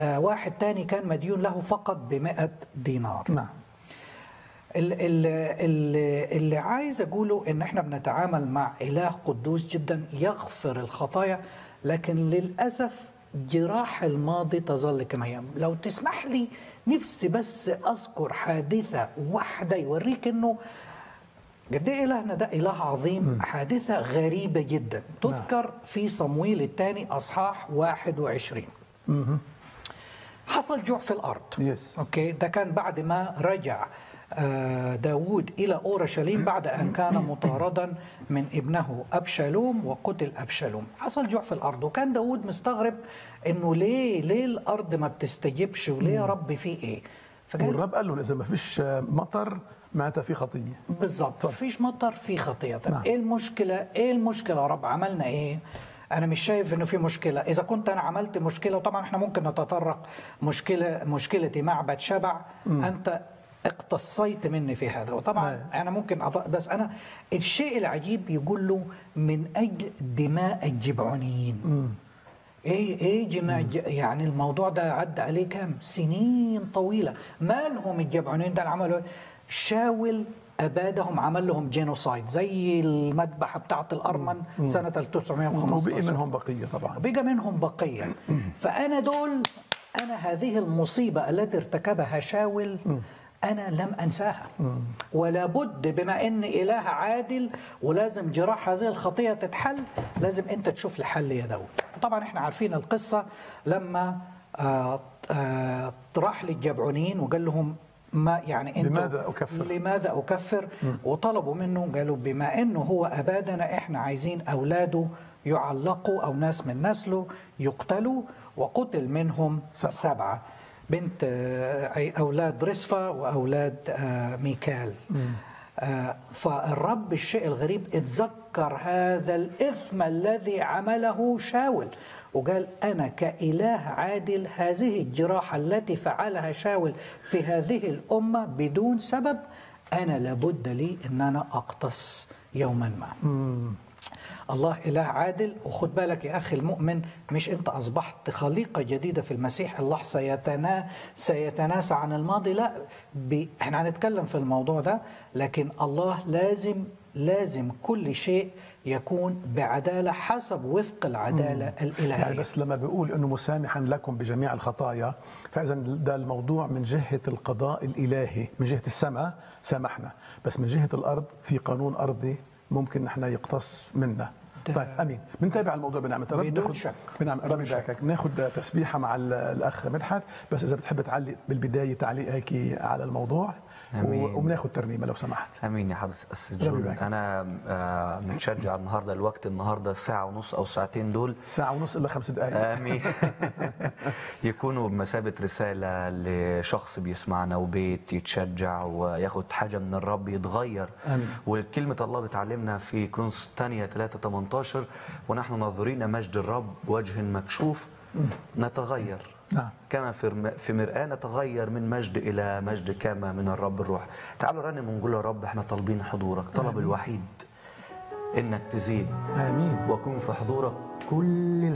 آه، واحد تاني كان مديون له فقط بمئة دينار نعم ال- ال- ال- اللي عايز أقوله إن إحنا بنتعامل مع إله قدوس جدا يغفر الخطايا لكن للأسف جراح الماضي تظل كما هي لو تسمح لي نفسي بس أذكر حادثة واحدة يوريك إنه قد ايه الهنا ده اله عظيم حادثه غريبه جدا تذكر في صمويل الثاني اصحاح 21 حصل جوع في الارض يس. اوكي ده كان بعد ما رجع آه، داوود الى اورشليم بعد ان كان مطاردا من ابنه ابشالوم وقتل ابشالوم حصل جوع في الارض وكان داوود مستغرب انه ليه ليه الارض ما بتستجبش وليه يا رب في ايه فقال والرب قال له اذا ما فيش مطر معناتها في خطيه بالظبط مفيش مطر في خطيه طب نعم. ايه المشكله ايه المشكله يا رب عملنا ايه انا مش شايف انه في مشكله اذا كنت انا عملت مشكله وطبعا احنا ممكن نتطرق مشكله مشكلتي مع بات شبع انت اقتصيت مني في هذا وطبعا أيوة. انا ممكن أط... بس انا الشيء العجيب يقول له من اجل دماء الجبعونيين ايه ايه جماع الج- يعني الموضوع ده عدى عليه كام سنين طويله مالهم الجبعونيين ده اللي عملوا إيه؟ شاول ابادهم عمل لهم جينوسايد زي المذبحه بتاعت الارمن سنه 1915 وبقي منهم بقيه طبعا بقى منهم بقيه فانا دول انا هذه المصيبه التي ارتكبها شاول انا لم انساها ولا بد بما ان اله عادل ولازم جراح هذه الخطيه تتحل لازم انت تشوف لي حل يا داود طبعا احنا عارفين القصه لما آه آه راح للجبعونيين وقال لهم ما يعني انتوا لماذا أكفر؟ لماذا أكفر وطلبوا منه قالوا بما أنه هو أبادنا إحنا عايزين أولاده يعلقوا أو ناس من نسله يقتلوا وقتل منهم سبعة. سبعة, سبعة. بنت آه، أي أولاد رصفة وأولاد آه، ميكال آه، فالرب الشيء الغريب اتذكر هذا الإثم الذي عمله شاول وقال أنا كإله عادل هذه الجراحة التي فعلها شاول في هذه الأمة بدون سبب أنا لابد لي أن أنا أقتص يوما ما الله إله عادل وخد بالك يا أخي المؤمن مش أنت أصبحت خليقة جديدة في المسيح الله سيتنا سيتناسى عن الماضي لا ب... احنا هنتكلم في الموضوع ده لكن الله لازم لازم كل شيء يكون بعدالة حسب وفق العدالة الإلهية يعني بس لما بيقول انه مسامحا لكم بجميع الخطايا فاذا ده الموضوع من جهه القضاء الالهي من جهه السماء سامحنا بس من جهه الارض في قانون ارضي ممكن نحن يقتص منا ده- طيب امين بنتابع الموضوع بنعمه الرب بدون ناخد- شك. بنعم بدون ربي شك. يباركك بناخد تسبيحه مع ال- الاخ مدحت بس اذا بتحب تعلق بالبدايه تعليق هيك على الموضوع آمين. و- وبناخد ترنيمه لو سمحت امين يا حضرة أستاذ ربي جون يبارك. انا آه، متشجع النهارده الوقت النهارده ساعه ونص او ساعتين دول ساعه ونص الا خمس دقائق امين يكونوا بمثابه رساله لشخص بيسمعنا وبيت يتشجع وياخد حاجه من الرب يتغير آمين. وكلمه الله بتعلمنا في كرونس الثانيه 3 18 ونحن ناظرين مجد الرب وجه مكشوف نتغير نعم. كما في رم- في مرآة نتغير من مجد إلى مجد كما من الرب الروح تعالوا رنم ونقول يا رب احنا طالبين حضورك طلب الوحيد إنك تزيد امين وكن في حضورك كل